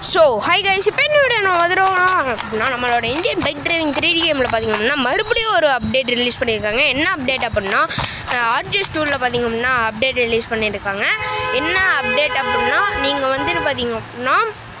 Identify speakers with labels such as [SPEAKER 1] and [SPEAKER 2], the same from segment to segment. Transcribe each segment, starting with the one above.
[SPEAKER 1] so hi guys இப்போ என்னோட நான் வந்துடுவோம்னா அப்படின்னா நம்மளோட Indian bike driving three D கேமில் பார்த்தீங்கன்னா மறுபடியும் ஒரு அப்டேட் ரிலீஸ் பண்ணியிருக்காங்க என்ன அப்டேட் அப்படின்னா ஆர்ஜிஎஸ் டூரில் பார்த்தீங்கன்னா அப்டேட் ரிலீஸ் பண்ணியிருக்காங்க என்ன அப்டேட் அப்படின்னா நீங்கள் வந்துட்டு பார்த்தீங்க அப்படின்னா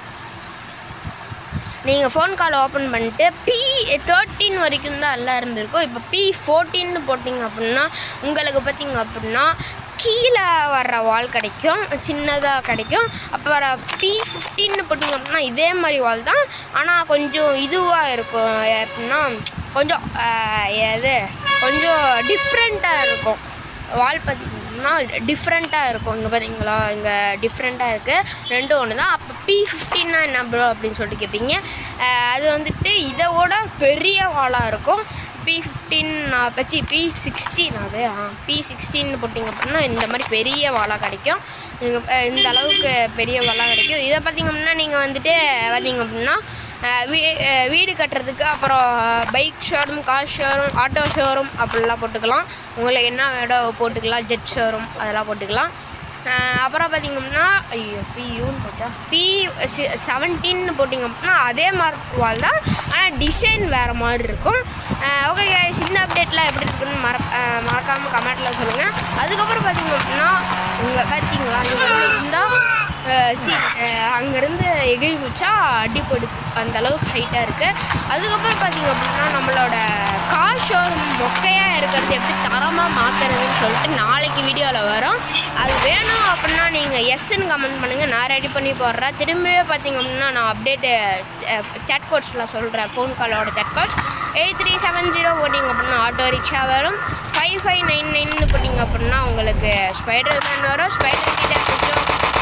[SPEAKER 1] நீங்கள் ஃபோன் கால் ஓப்பன் பண்ணிட்டு பி தேர்ட்டின் வரைக்கும் தான் எல்லாம் இருந்திருக்கும் இப்போ பி ஃபோர்டீன்னு போட்டிங்க அப்படின்னா உங்களுக்கு பார்த்தீங்க அப்படின்னா கீழே வர்ற வால் கிடைக்கும் சின்னதாக கிடைக்கும் அப்போ வர பி ஃபிஃப்டின்னு போட்டிங்க அப்படின்னா இதே மாதிரி வால் தான் ஆனால் கொஞ்சம் இதுவாக இருக்கும் எப்படின்னா கொஞ்சம் ஆஹ், எது கொஞ்சம் டிஃப்ரெண்ட்டாக இருக்கும் வால் பார்த்தீங்கன்னா டிஃப்ரெண்ட்டாக இருக்கும் இங்கே பார்த்தீங்களா இங்கே டிஃப்ரெண்ட்டாக இருக்குது ரெண்டும் ஒன்று தான் அப்போ பி ஃபிஃப்டின்னா என்ன ப்ரோ அப்படின்னு சொல்லிட்டு கேட்பீங்க அஹ் அது வந்துட்டு இதோட பெரிய வாலாக இருக்கும் பி ஃபிஃப்டீன் பச்சி பி சிக்ஸ்டீன் அது பி சிக்ஸ்டீன் போட்டிங்க அப்படின்னா இந்த மாதிரி பெரிய வாலாக கிடைக்கும் இங்க, அஹ் இந்த அளவுக்கு பெரிய வாலாக கிடைக்கும் இதை பார்த்தீங்க அப்படின்னா நீங்கள் வந்துட்டு பார்த்தீங்க அப்படின்னா அஹ் வீ அஹ் வீடு கட்டுறதுக்கு அப்புறம் bike showroom car showroom auto showroom அப்படிலாம் போட்டுக்கலாம் உங்களுக்கு என்ன இடம் போட்டுக்கலாம் ஜெட் ஷோரூம் அதெல்லாம் போட்டுக்கலாம் அஹ் அப்புறம் பார்த்தீங்க அப்படின்னா ஐயோ பியூன்னு போச்சா பி செவன்டீன்னு போட்டிங்க அப்படின்னா அதே மாதிரி வால் தான் ஆனால் டிசைன் வேறு மாதிரி இருக்கும் ஓகே guys இந்த அப்டேட்லாம் எப்படி இருக்குன்னு மற மறக்காமல் கமெண்ட்டில் சொல்லுங்கள் அதுக்கப்புறம் பார்த்தீங்க அப்படின்னா இங்கே பார்த்தீங்களா இங்கே இருந்தால் சி அங்கேருந்து எகிரி குச்சா அடிப்படு அந்த அளவுக்கு ஹைட்டாக இருக்குது அதுக்கப்புறம் பார்த்தீங்க அப்படின்னா நம்மளோட கார் ஷோரூம் மொக்கையாக இருக்கிறது எப்படி தரமாக மாற்றுறதுன்னு சொல்லிட்டு நாளைக்கு வீடியோவில் வரும் அது வேணும் அப்படின்னா நீங்கள் எஸ்ன்னு கமெண்ட் பண்ணுங்கள் நான் ரெடி பண்ணி போடுறேன் திரும்பியே பார்த்தீங்க அப்படின்னா நான் அப்டேட்டு சேட் கோட்ஸில் சொல்கிறேன் ஃபோன் காலோட cheat codes eight three seven zero போட்டிங்க அப்படின்னா ஆட்டோ ரிக்ஷா வரும் ஃபைவ் ஃபைவ் நைன் நைன்னு போட்டிங்க அப்படின்னா உங்களுக்கு ஸ்பைடர் மேன் வரும் ஸ்பைடர் கிட்ட கொஞ்சம்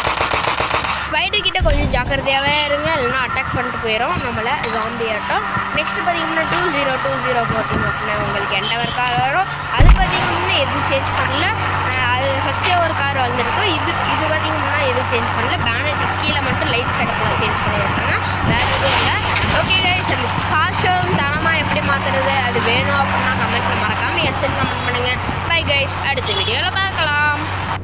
[SPEAKER 1] ஸ்பைடர் கிட்ட கொஞ்சம் ஜாக்கிரதையாகவே இருங்க இல்லைன்னா அட்டாக் பண்ணிட்டு போயிடும் நம்மளை ஜாம்பி ஆட்டம் நெக்ஸ்ட் பார்த்தீங்கன்னா டூ ஜீரோ டூ ஜீரோ போட்டிங்க அப்படின்னா உங்களுக்கு எண்டவர் கார் வரும் அது பார்த்தீங்கன்னா எதுவும் சேஞ்ச் பண்ணல அஹ் அது ஃபஸ்ட்டே ஒரு கார் வந்திருக்கும் இது இது பார்த்தீங்கன்னா எதுவும் சேஞ்ச் பண்ணல பேனட் கீழே மட்டும் லைட் செட்டப்லாம் சேஞ்ச் பண்ணியிருக்காங்க வேறு எதுவும் இல்லை ஓகே கைஸ் அந்த காசும் தரமாக எப்படி மாற்றுறது அது வேணும் அப்படின்னா கமெண்ட்டில் மறக்காமல் எஸ்என் கமெண்ட் பண்ணுங்கள் பை கைஸ் அடுத்த வீடியோவில் பார்க்கலாம்